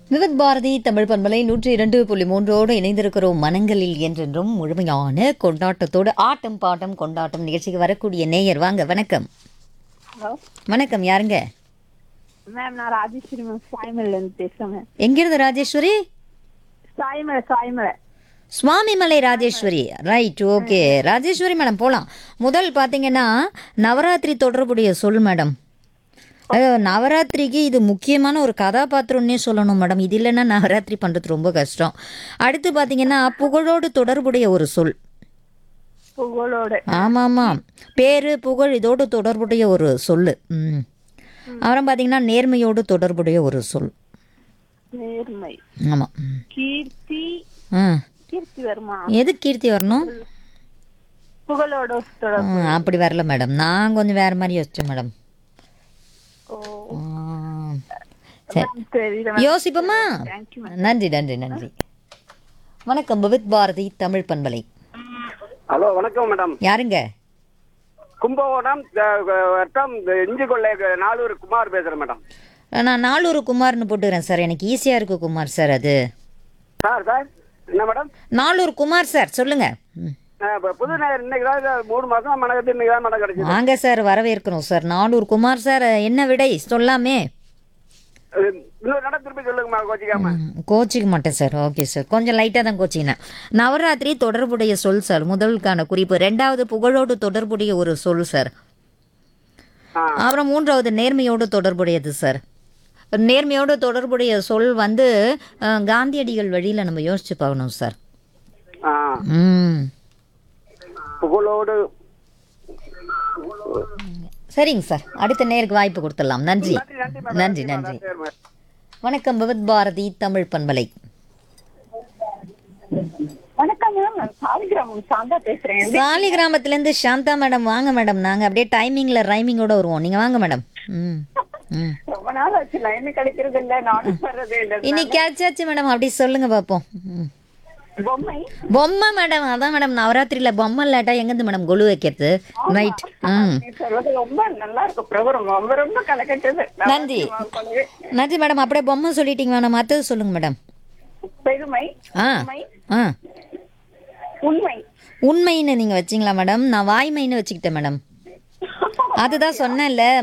விவித் பாரதி தமிழ் பண்பலை நூற்றி இரண்டு புள்ளி மூன்றோடு இணைந்திருக்கிறோம் மனங்களில் என்றென்றும் முழுமையான கொண்டாட்டத்தோடு ஆட்டம் பாட்டம் கொண்டாட்டம் நிகழ்ச்சிக்கு வரக்கூடிய நேயர் வாங்க வணக்கம் ஹலோ வணக்கம் யாருங்க மேம் நான் ராஜேஸ்வரி மேம் சாய்மலைல இருந்து பேசுறேன் மேம் எங்கிருந்து Rajeswari Saimalai Saimalai Swamimalai Rajeswari right okay Rajeswari madam போகலாம் முதல் பார்த்தீங்கன்னா நவராத்திரி தொடர்புடைய சொல் மேடம் அஹ், நவராத்திரிக்கு இது முக்கியமான ஒரு கதாபாத்திரம்னே சொல்லணும் மேடம் இது இல்லைன்னா நவராத்திரி பண்ணுறது ரொம்ப கஷ்டம் அடுத்து பார்த்தீங்கன்னா புகழோடு தொடர்புடைய ஒரு சொல் புகழோட ஆமாம் ஆமாம் பேரு புகழ் இதோடு தொடர்புடைய ஒரு சொல்லு ம் அப்புறம் பார்த்தீங்கன்னா நேர்மையோடு தொடர்புடைய ஒரு சொல் நேர்மை ஆமாம் கீர்த்தி ஆ கீர்த்தி வருமா எது கீர்த்தி வரணும் புகழோட தொடர் ம், அப்படி வரல மேடம் நான் கொஞ்சம் வேற மாதிரி யோசிச்சேன் மேடம் ஓ ஆ, சரி தெரியல யோசிப்போமா தேங்க்யூ நன்றி நன்றி நன்றி வணக்கம் பவித் பாரதி தமிழ் பண்பலை ஹலோ வணக்கம் மேடம் யாருங்க கும்பகோணம் அஹ், வட்டம் இஞ்சிக்கொள்ளை நாலூர் குமார் பேசுறேன் மேடம் நான் நாலூர் குமார்னு போட்டுக்கிறேன் சார் எனக்கு ஈஸியாக இருக்கு குமார் சார் அது சார் சார் என்ன மேடம் நாலூர் குமார் சார் சொல்லுங்க ம். அஹ், இப்ப புது நேரம் இன்னைக்கு தான் மூணு மாசம் மனகத்து இன்னைக்கு தான் மேடம் கிடைச்சது வாங்க சார் வரவேற்கிறோம் சார் நாலூர் குமார் சார் என்ன விடை சொல்லாமே அஹ், இன்னொரு நட திருப்பி சொல்லுங்கம்மா கோச்சிக்காம ம், கோச்சிக்க மாட்டேன் சார் ஓகே சார் கொஞ்சம் லைட்டாக தான் கோச்சிக்கினேன் நவராத்திரி தொடர்புடைய சொல் சார் முதலுக்கான குறிப்பு ரெண்டாவது புகழோடு தொடர்புடைய ஒரு சொல் சார் ஆ. அப்புறம் மூன்றாவது நேர்மையோடு தொடர்புடையது சார் நேர்மையோடு தொடர்புடைய சொல் வந்து அஹ், காந்தியடிகள் வழியில் நம்ம யோசிச்சு பார்க்கணும் சார் ஆ, ம் புகழோடு சரிங்க சார் அடுத்த நேருக்கு வாய்ப்பு கொடுத்துடலாம் நன்றி நன்றி நன்றி சரி, மேடம். வணக்கம் பகவத் பாரதி தமிழ் பண்பலை வணக்கம் மேம் நான் சாலிகிராமம் சாந்தா பேசுறேன் சாலி கிராமத்துலேருந்து சாந்தா மேடம் வாங்க மேடம் நாங்கள் அப்படியே டைமிங்கில் ரைமிங்கோட வருவோம் நீங்கள் வாங்க மேடம் ம் ம் ரொம்ப நாள் ஆச்சு லைன் கிடைக்கிறது இல்ல நானும் வர்றதே இல்ல இன்னைக்கு கேட்சாச்சு மேடம் அப்படி சொல்லுங்க பார்ப்போம் ம். பொம்மை பொம்மை மேடம் அதான் மேடம் நவராத்திரியில் பொம்மை இல்லாட்டா எங்கேருந்து மேடம் கொலு வைக்கிறது ரைட் ம் நீ சொல்றது ரொம்ப நல்லா இருக்கு பிரபரம் ரொம்ப ரொம்ப கலக்கட்டது நன்றி. நன்றி மேடம் அப்படியே பொம்மை சொல்லிட்டீங்க மேடம் மற்றது சொல்லுங்க மேடம் பெருமை ஆ உண்மை ஆ உண்மை உண்மைன்னு நீங்கள் வச்சிங்களா மேடம் நான் வாய்மைன்னு வச்சுக்கிட்டேன் மேடம் அதுதான் சொன்னேன்ல